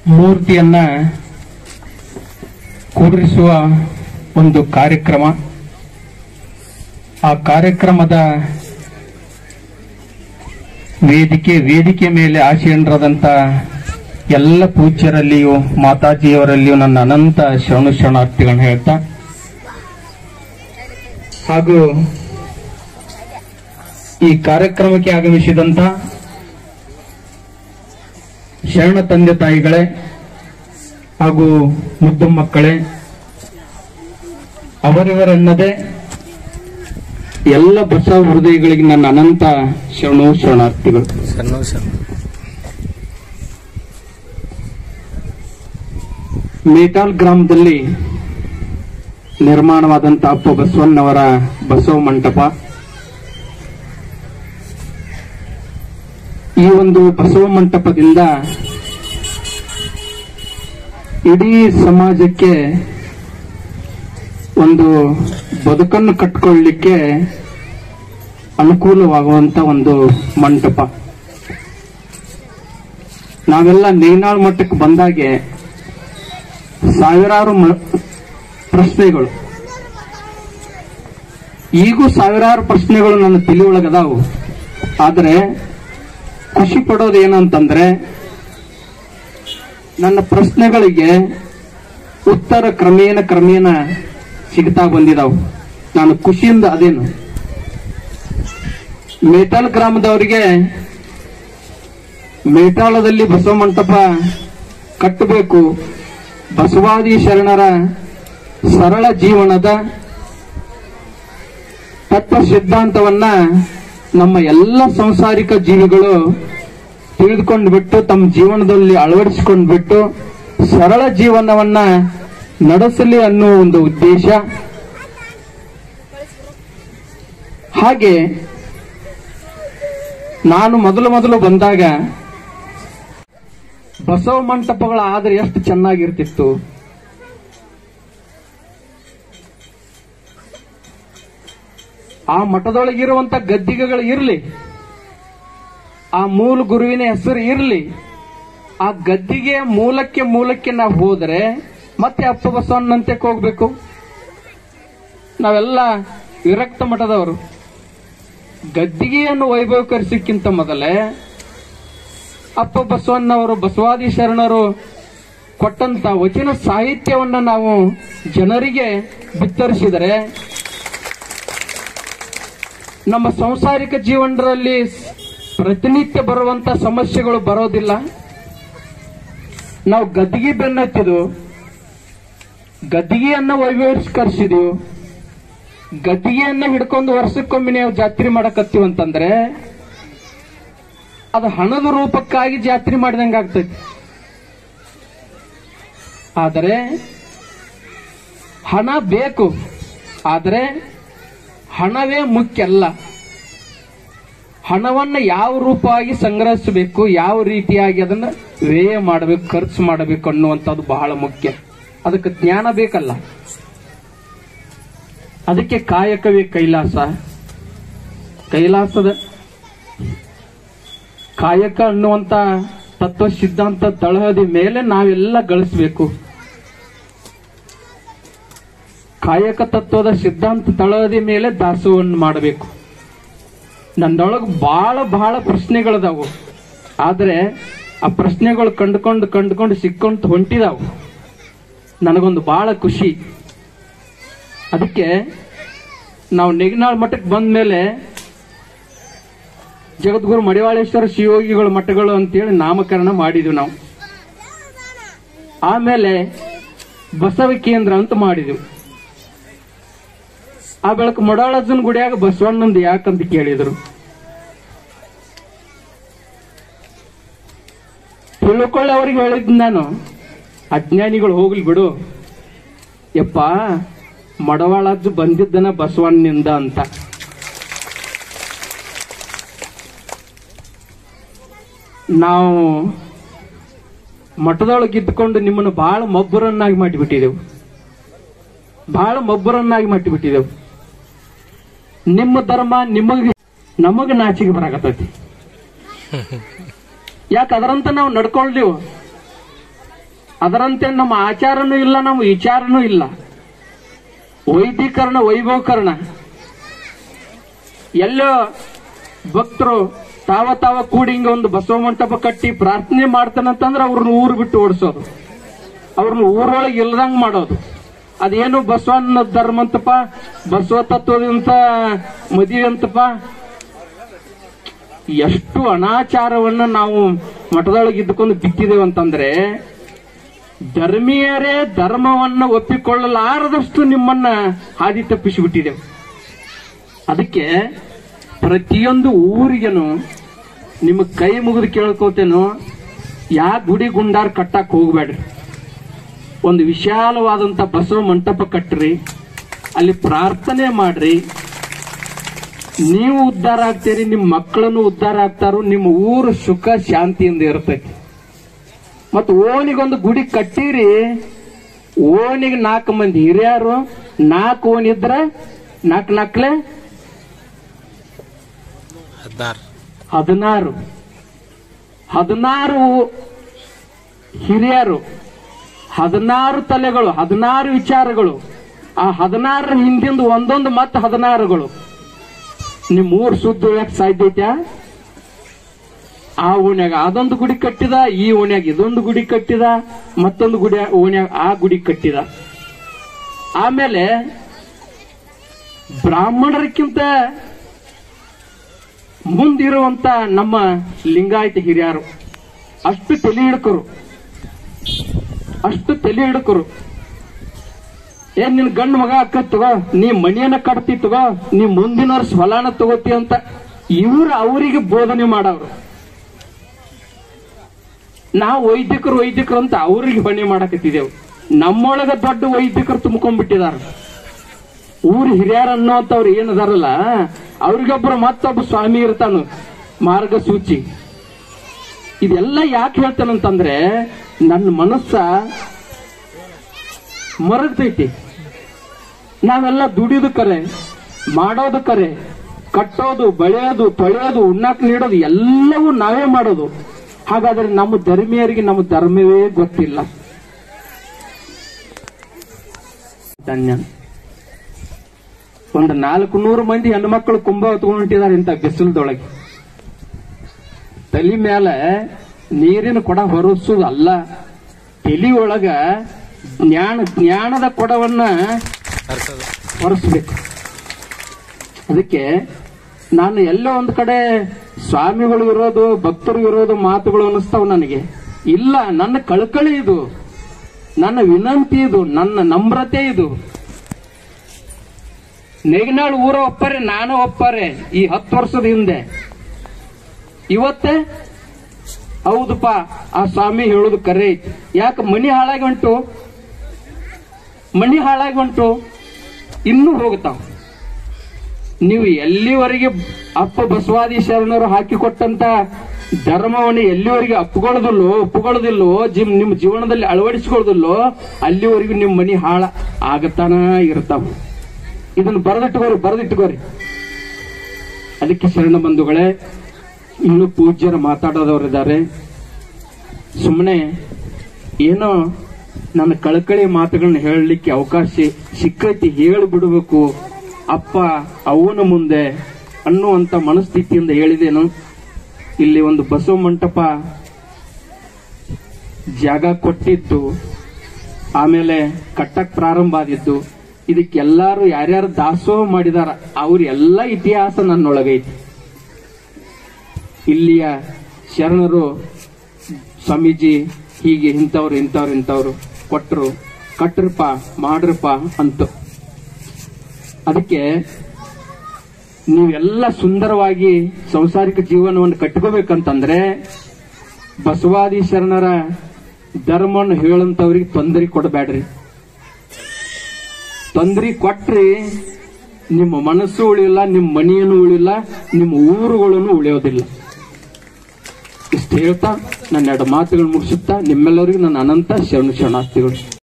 ಮೂರ್ತಿಯನ್ನ ಕೂಡಿಸುವ ಒಂದು ಕಾರ್ಯಕ್ರಮ ಆ ಕಾರ್ಯಕ್ರಮದ ವೇದಿಕೆ ವೇದಿಕೆ ಮೇಲೆ ಆಶೀನರಾದಂತ ಎಲ್ಲ ಪೂಜ್ಯರಲ್ಲಿಯೂ ಮಾತಾಜಿಯವರಲ್ಲಿಯೂ ನನ್ನ ಅನಂತ ಶರಣು ಶರಣಾರ್ಥಿಗಳನ್ನು ಹೇಳ್ತಾ ಹಾಗೂ ಈ ಕಾರ್ಯಕ್ರಮಕ್ಕೆ ಆಗಮಿಸಿದಂತ ಶರಣ ತಂದೆ ತಾಯಿಗಳೇ ಹಾಗೂ ಮುದ್ದು ಮಕ್ಕಳೇ ಅವರಿವರೆನ್ನದೇ ಎಲ್ಲ ಬಸವ ಹೃದಯಗಳಿಗೆ ನನ್ನ ಅನಂತ ಶರಣು ಶರಣಾರ್ಥಿಗಳು ಸಣ್ಣ ಸಣ್ಣ ಮೇಟಾಲ್ ಗ್ರಾಮದಲ್ಲಿ ನಿರ್ಮಾಣವಾದಂತ ಅಪ್ಪ ಬಸವಣ್ಣವರ ಬಸವ ಮಂಟಪ ಈ ಒಂದು ಬಸವ ಮಂಟಪದಿಂದ ಇಡೀ ಸಮಾಜಕ್ಕೆ ಒಂದು ಬದುಕನ್ನು ಕಟ್ಕೊಳ್ಳಿಕ್ಕೆ ಅನುಕೂಲವಾಗುವಂತ ಒಂದು ಮಂಟಪ ನಾವೆಲ್ಲ ನೇನಾಳ್ ಮಟ್ಟಕ್ಕೆ ಬಂದಾಗೆ ಸಾವಿರಾರು ಮ- ಪ್ರಶ್ನೆಗಳು ಈಗೂ ಸಾವಿರಾರು ಪ್ರಶ್ನೆಗಳು ನನ್ನ ತಿಳಿಯೊಳಗದಾವು ಆದ್ರೆ ಖುಷಿ ಪಡೋದು ಏನಂತಂದ್ರೆ ನನ್ನ ಪ್ರಶ್ನೆಗಳಿಗೆ ಉತ್ತರ ಕ್ರಮೇಣ ಕ್ರಮೇಣ ಸಿಗ್ತಾ ಬಂದಿದಾವು ನಾನು ಖುಷಿಯಿಂದ ಅದೇನು ಮೇಟಾಲ್ ಗ್ರಾಮದವರಿಗೆ ಮೇಟಾಳದಲ್ಲಿ ಬಸವ ಮಂಟಪ ಕಟ್ಟಬೇಕು ಬಸವಾದಿ ಶರಣರ ಸರಳ ಜೀವನದ ತತ್ವ ಸಿದ್ಧಾಂತವನ್ನ ನಮ್ಮ ಎಲ್ಲ ಸಂಸಾರಿಕ ಜೀವಿಗಳು ತಿಳಿದುಕೊಂಡು ಬಿಟ್ಟು ತಮ್ಮ ಜೀವನದಲ್ಲಿ ಅಳವಡಿಸಿಕೊಂಡು ಬಿಟ್ಟು ಸರಳ ಜೀವನವನ್ನ ನಡೆಸಲಿ ಅನ್ನುವ ಒಂದು ಉದ್ದೇಶ ಹಾಗೆ ನಾನು ಮೊದಲು ಮೊದಲು ಬಂದಾಗ ಬಸವ ಮಂಟಪಗಳ ಆದ್ರೆ ಎಷ್ಟು ಚೆನ್ನಾಗಿರ್ತಿತ್ತು ಆ ಮಠದೊಳಗಿರುವಂತ ಗದ್ದಿಗೆಗಳು ಇರ್ಲಿ ಆ ಮೂಲ ಗುರುವಿನ ಹೆಸರು ಇರ್ಲಿ ಆ ಗದ್ದಿಗೆ ಮೂಲಕ್ಕೆ ಮೂಲಕ್ಕೆ ನಾವು ಹೋದ್ರೆ ಮತ್ತೆ ಅಪ್ಪ ಬಸವಣ್ಣಂತೆ ಹೋಗ್ಬೇಕು ನಾವೆಲ್ಲ ವಿರಕ್ತ ಮಠದವರು ಗದ್ದಿಗೆಯನ್ನು ವೈಭವೀಕರಿಸಕ್ಕಿಂತ ಮೊದಲೇ ಅಪ್ಪ ಬಸವಣ್ಣವರು ಬಸವಾದಿ ಶರಣರು ಕೊಟ್ಟಂತ ವಚನ ಸಾಹಿತ್ಯವನ್ನ ನಾವು ಜನರಿಗೆ ಬಿತ್ತರಿಸಿದರೆ ನಮ್ಮ ಸಂಸಾರಿಕ ಜೀವನದಲ್ಲಿ ಪ್ರತಿನಿತ್ಯ ಬರುವಂತ ಸಮಸ್ಯೆಗಳು ಬರೋದಿಲ್ಲ ನಾವು ಗದ್ದಿಗೆ ಬೆನ್ನತ್ತಿದ್ದು ಗದ್ದಿಗೆಯನ್ನ ವೈಭವೀಕರಿಸಿದೀವಿ ಗದ್ದಿಗೆಯನ್ನ ಹಿಡ್ಕೊಂಡು ವರ್ಷಕ್ಕೊಮ್ಮೆ ನಾವು ಜಾತ್ರೆ ಮಾಡಕತ್ತೀವಿ ಅಂತಂದ್ರೆ ಅದು ಹಣದ ರೂಪಕ್ಕಾಗಿ ಜಾತ್ರೆ ಮಾಡಿದಂಗೆ ಆಗ್ತೈತಿ ಆದರೆ ಹಣ ಬೇಕು ಆದರೆ ಹಣವೇ ಮುಖ್ಯ ಅಲ್ಲ ಹಣವನ್ನ ಯಾವ ರೂಪವಾಗಿ ಸಂಗ್ರಹಿಸಬೇಕು ಯಾವ ರೀತಿಯಾಗಿ ಅದನ್ನ ವ್ಯಯ ಮಾಡಬೇಕು ಖರ್ಚು ಮಾಡಬೇಕು ಅನ್ನುವಂಥದ್ದು ಬಹಳ ಮುಖ್ಯ ಅದಕ್ಕೆ ಜ್ಞಾನ ಬೇಕಲ್ಲ ಅದಕ್ಕೆ ಕಾಯಕವೇ ಕೈಲಾಸ ಕೈಲಾಸದ ಕಾಯಕ ಅನ್ನುವಂತ ತತ್ವ ಸಿದ್ಧಾಂತ ತಳಹದಿ ಮೇಲೆ ನಾವೆಲ್ಲ ಗಳಿಸಬೇಕು ಕಾಯಕ ತತ್ವದ ಸಿದ್ಧಾಂತ ತಳಹದಿ ಮೇಲೆ ದಾಸೋಹವನ್ನು ಮಾಡಬೇಕು ನನ್ನೊಳಗೆ ಬಹಳ ಬಹಳ ಪ್ರಶ್ನೆಗಳದಾವು ಆದ್ರೆ ಆ ಪ್ರಶ್ನೆಗಳು ಕಂಡುಕೊಂಡು ಕಂಡುಕೊಂಡು ಸಿಕ್ಕೊಂತ ಹೊಂಟಿದಾವು ನನಗೊಂದು ಬಹಳ ಖುಷಿ ಅದಕ್ಕೆ ನಾವು ನೆಗನಾಳ್ ಮಠಕ್ಕೆ ಬಂದ ಮೇಲೆ ಜಗದ್ಗುರು ಮಡಿವಾಳೇಶ್ವರ ಶಿವಯೋಗಿಗಳ ಮಠಗಳು ಅಂತೇಳಿ ನಾಮಕರಣ ಮಾಡಿದ್ವಿ ನಾವು ಆಮೇಲೆ ಬಸವ ಕೇಂದ್ರ ಅಂತ ಮಾಡಿದ್ವಿ ಆ ಬೆಳಕು ಮಡಾಳಜ್ಜನ ಗುಡಿಯಾಗ ಬಸವಣ್ಣಂದು ಯಾಕಂತ ಕೇಳಿದ್ರು ತಿಳ್ಕೊಳ್ಳಿ ಅವ್ರಿಗೆ ಹೇಳಿದ್ ನಾನು ಅಜ್ಞಾನಿಗಳು ಹೋಗ್ಲಿ ಬಿಡು ಯಪ್ಪ ಮಡವಾಳಜ್ಜು ಬಂದಿದ್ದನ ಬಸವಣ್ಣನಿಂದ ಅಂತ ನಾವು ಮಠದೊಳಗೆ ಇದ್ಕೊಂಡು ನಿಮ್ಮನ್ನು ಬಹಳ ಮಬ್ಬರನ್ನಾಗಿ ಮಾಡಿಬಿಟ್ಟಿದೆವು ಬಹಳ ಮಬ್ಬರನ್ನಾಗಿ ಮಾಡಿಬಿಟ್ಟಿದೆವು ನಿಮ್ಮ ಧರ್ಮ ನಿಮಗೆ ನಮಗ ನಾಚಿಕೆ ಬರಾಕತ್ತೈತಿ ಯಾಕೆ ಅದರಂತ ನಾವು ನಡ್ಕೊಳ್ದೆವು ಅದರಂತೆ ನಮ್ಮ ಆಚಾರನೂ ಇಲ್ಲ ನಮ್ಮ ವಿಚಾರನೂ ಇಲ್ಲ ವೈದಿಕರಣ ವೈಭವಕರಣ ಎಲ್ಲೋ ಭಕ್ತರು ತಾವ ತಾವ ಕೂಡಿ ಹಿಂಗ ಒಂದು ಬಸವ ಮಂಟಪ ಕಟ್ಟಿ ಪ್ರಾರ್ಥನೆ ಮಾಡ್ತಾನಂತಂದ್ರೆ ಅವ್ರನ್ನ ಊರು ಬಿಟ್ಟು ಓಡಿಸೋದು ಅವ್ರನ್ನ ಊರೊಳಗೆ ಇಲ್ದಂಗ್ ಮಾಡೋದು ಅದೇನು ಬಸವನ ಧರ್ಮ ಅಂತಪ್ಪ ಬಸವ ತತ್ವದಂತ ಮದುವೆ ಅಂತಪ್ಪ ಎಷ್ಟು ಅನಾಚಾರವನ್ನ ನಾವು ಮಠದೊಳಗೆ ಇದ್ದುಕೊಂಡು ಬಿತ್ತಿದ್ದೇವೆ ಅಂತಂದ್ರೆ ಧರ್ಮೀಯರೇ ಧರ್ಮವನ್ನ ಒಪ್ಪಿಕೊಳ್ಳಲಾರದಷ್ಟು ನಿಮ್ಮನ್ನ ಹಾದಿ ತಪ್ಪಿಸಿಬಿಟ್ಟಿದ್ದೇವೆ ಅದಕ್ಕೆ ಪ್ರತಿಯೊಂದು ಊರಿಗೆನು ನಿಮ್ಮ ಕೈ ಮುಗಿದು ಕೇಳ್ಕೋತೇನೋ ಯಾ ಗುಡಿ ಗುಂಡಾರ್ ಕಟ್ಟಕ್ ಹೋಗ್ಬೇಡ್ರಿ ಒಂದು ವಿಶಾಲವಾದಂತ ಬಸವ ಮಂಟಪ ಕಟ್ಟ್ರಿ ಅಲ್ಲಿ ಪ್ರಾರ್ಥನೆ ಮಾಡ್ರಿ ನೀವು ಉದ್ಧಾರ ಆಗ್ತೀರಿ ನಿಮ್ಮ ಮಕ್ಕಳನ್ನು ಉದ್ಧಾರ ಆಗ್ತಾರೋ ನಿಮ್ಮ ಊರು ಸುಖ ಶಾಂತಿಯಿಂದ ಇರ್ತೈತಿ ಮತ್ತ ಓಣಿಗೊಂದು ಗುಡಿ ಕಟ್ಟಿರಿ ಓಣಿಗೆ ನಾಲ್ಕು ಮಂದಿ ಹಿರಿಯರು ನಾಲ್ಕು ಓಣಿ ಇದ್ರ ನಾಲ್ಕು ನಾಲ್ಕಲೆ ಹದಿನಾರು ಹದಿನಾರು ಹದಿನಾರು ಹಿರಿಯರು ಹದಿನಾರು ತಲೆಗಳು ಹದಿನಾರು ವಿಚಾರಗಳು ಆ ಹದಿನಾರರ ಹಿಂದಿಂದ ಒಂದೊಂದು ಮತ್ತೆ ಹದಿನಾರುಗಳು ನಿಮ್ ಊರ್ ಸುದ್ದಿ ಯಾಕೆ ಸಾಧ್ಯ ಐತ್ಯಾ ಆ ಓಣ್ಯಾಗ ಅದೊಂದು ಗುಡಿ ಕಟ್ಟಿದ ಈ ಓಣ್ಯಾಗ ಇದೊಂದು ಗುಡಿ ಕಟ್ಟಿದ ಮತ್ತೊಂದು ಗುಡಿ ಓಣ್ಯಾಗ ಆ ಗುಡಿ ಕಟ್ಟಿದ ಆಮೇಲೆ ಬ್ರಾಹ್ಮಣರಕ್ಕಿಂತ ಮುಂದಿರುವಂತ ನಮ್ಮ ಲಿಂಗಾಯತ ಹಿರಿಯರು ಅಷ್ಟು ತಲೆ ಹಿಡ್ಕರು ಅಷ್ಟು ತಲೆ ಹಿಡ್ಕರು ಏನ್ ನಿನ್ ಗಂಡು ಮಗ ಅಕ್ಕ ತಗೋ ನೀ ಮಣಿಯನ್ನ ಕಟ್ತಿ ತಗೋ ನೀ ಮುಂದಿನ ವರ್ಷ ಹೊಲಾನ ತಗೋತಿ ಅಂತ ಇವ್ರು ಅವರಿಗೆ ಬೋಧನೆ ಮಾಡವ್ರು ನಾವು ವೈದ್ಯಕರು ವೈದ್ಯಕರು ಅಂತ ಅವ್ರಿಗೆ ಹೊಣೆ ಮಾಡಕತ್ತಿದ್ದೇವು ನಮ್ಮೊಳಗ ದೊಡ್ಡ ವೈದ್ಯಕರು ತುಂಬ್ಕೊಂಡ್ಬಿಟ್ಟಿದಾರ ಊರ್ ಹಿರಿಯರ್ ಅನ್ನೋಂಥವ್ರು ಏನದಾರಲ್ಲ ಅವ್ರಿಗೊಬ್ಬರು ಮತ್ತೊಬ್ಬ ಸ್ವಾಮಿ ಇರ್ತಾನು ಮಾರ್ಗಸೂಚಿ ಇದೆಲ್ಲ ಯಾಕೆ ಹೇಳ್ತಾನಂತಂದ್ರೆ ನನ್ನ ಮನಸ್ಸ ಮರಗ್ತೈತಿ ನಾವೆಲ್ಲ ದುಡಿದು ಕರೆ ಮಾಡೋದು ಕರೆ ಕಟ್ಟೋದು ಬೆಳೆಯೋದು ತೊಳೆಯೋದು ಉಣ್ಣಾಕ್ ನೀಡೋದು ಎಲ್ಲವೂ ನಾವೇ ಮಾಡೋದು ಹಾಗಾದ್ರೆ ನಮ್ಮ ಧರ್ಮೀಯರಿಗೆ ನಮ್ಮ ಧರ್ಮವೇ ಗೊತ್ತಿಲ್ಲ ಧನ್ಯ ಒಂದು ನಾಲ್ಕು ನೂರು ಮಂದಿ ಹೆಣ್ಮಕ್ಳು ಕುಂಭ ಹೊತ್ಕೊಂಡಿದ್ದಾರೆ ಇಂಥ ಬಿಸಿಲದೊಳಗೆ ತಲೆ ಮೇಲೆ ನೀರಿನ ಕೊಡ ಹೊರಸೋದು ಅಲ್ಲ ತಲಿ ಒಳಗ ಜ್ಞಾನ ಜ್ಞಾನದ ಕೊಡವನ್ನ ಹರ್ಸೋದು ಹೊರಸ್ಬೇಕು ಅದಕ್ಕೆ ನಾನು ಎಲ್ಲೋ ಒಂದ್ ಕಡೆ ಸ್ವಾಮಿಗಳು ಇರೋದು ಭಕ್ತರು ಇರೋದು ಮಾತುಗಳು ಅನಿಸ್ತಾವ ನನಗೆ ಇಲ್ಲ ನನ್ನ ಕಳಕಳಿ ಇದು ನನ್ನ ವಿನಂತಿ ಇದು ನನ್ನ ನಮ್ರತೆ ಇದು ನೆಗನಾಳ್ ಊರ ಒಪ್ಪರೆ ನಾನು ಒಪ್ಪರೆ ಈ ಹತ್ತು ವರ್ಷದ ಹಿಂದೆ ಇವತ್ತೇ ಹೌದಪ್ಪ ಆ ಸ್ವಾಮಿ ಹೇಳುದು ಕರೆ ಐತಿ ಯಾಕೆ ಮನಿ ಹಾಳಾಗಿ ಉಂಟು ಮನಿ ಹಾಳಾಗಿ ಉಂಟು ಇನ್ನೂ ಹೋಗ್ತಾವ ನೀವು ಎಲ್ಲಿವರೆಗೆ ಅಪ್ಪ ಬಸವಾದಿ ಶರಣರು ಹಾಕಿಕೊಟ್ಟಂತ ಧರ್ಮವನ್ನು ಎಲ್ಲಿವರೆಗೆ ಅಪ್ಪಗೊಳ್ಳೋದಿಲ್ಲೋ ಒಪ್ಪುಗೊಳ್ಳೋದಿಲ್ಲೋ ಜಿಮ್ ನಿಮ್ಮ ಜೀವನದಲ್ಲಿ ಅಳವಡಿಸಿಕೊಳ್ಳೋದಿಲ್ಲೋ ಅಲ್ಲಿವರೆಗೂ ನಿಮ್ಮ ಮನಿ ಹಾಳ ಆಗತಾನ ಇರ್ತಾವ ಇದನ್ನು ಬರೆದಿಟ್ಕೋರಿ ಬರೆದಿಟ್ಕೋರಿ ಅದಕ್ಕೆ ಶರಣ ಬಂಧುಗಳೇ ಇನ್ನು ಪೂಜ್ಯರು ಮಾತಾಡೋದವರಿದ್ದಾರೆ ಸುಮ್ಮನೆ ಏನೋ ನನ್ನ ಕಳಕಳಿ ಮಾತುಗಳನ್ನ ಹೇಳಲಿಕ್ಕೆ ಅವಕಾಶ ಸಿಕ್ಕೈತಿ ಹೇಳಿ ಬಿಡಬೇಕು ಅಪ್ಪ ಅವನ ಮುಂದೆ ಅನ್ನುವಂತ ಮನಸ್ಥಿತಿಯಿಂದ ಹೇಳಿದೇನು ಇಲ್ಲಿ ಒಂದು ಬಸವ ಮಂಟಪ ಜಾಗ ಕೊಟ್ಟಿದ್ದು ಆಮೇಲೆ ಕಟ್ಟಕ್ ಪ್ರಾರಂಭ ಆದಿದ್ದು ಇದಕ್ಕೆಲ್ಲಾರು ಯಾರ್ಯಾರು ದಾಸೋಹ ಮಾಡಿದಾರ ಅವ್ರ ಎಲ್ಲ ಇತಿಹಾಸ ನನ್ನೊಳಗೈತಿ ಇಲ್ಲಿಯ ಶರಣರು ಸ್ವಾಮೀಜಿ ಹೀಗೆ ಇಂಥವ್ರು ಇಂಥವ್ರು ಇಂಥವ್ರು ಕೊಟ್ಟರು ಕಟ್ರಪ್ಪ ಮಾಡ್ರಪ್ಪ ಅಂತ ಅದಕ್ಕೆ ನೀವೆಲ್ಲ ಸುಂದರವಾಗಿ ಸಂಸಾರಿಕ ಜೀವನವನ್ನು ಕಟ್ಕೋಬೇಕಂತಂದ್ರೆ ಬಸವಾದಿ ಶರಣರ ಧರ್ಮವನ್ನು ಹೇಳಂತವ್ರಿಗೆ ತೊಂದರೆ ಕೊಡಬೇಡ್ರಿ ತೊಂದರೆ ಕೊಟ್ರಿ ನಿಮ್ಮ ಮನಸ್ಸು ಉಳಿಯಲ್ಲ ನಿಮ್ಮ ಮನೆಯನ್ನು ಉಳಿಯಲ್ಲ ನಿಮ್ಮ ಊರುಗಳನ್ನು ಉಳಿಯೋದಿಲ್ಲ ಇಷ್ಟು ಹೇಳ್ತಾ ನನ್ನ ಎರಡು ಮಾತುಗಳು ಮುಗಿಸುತ್ತಾ ನಿಮ್ಮೆಲ್ಲರಿಗೂ ನನ್ನ ಅನಂತ ಶರಣ ಶರಣಾರ್ಥಿಗಳು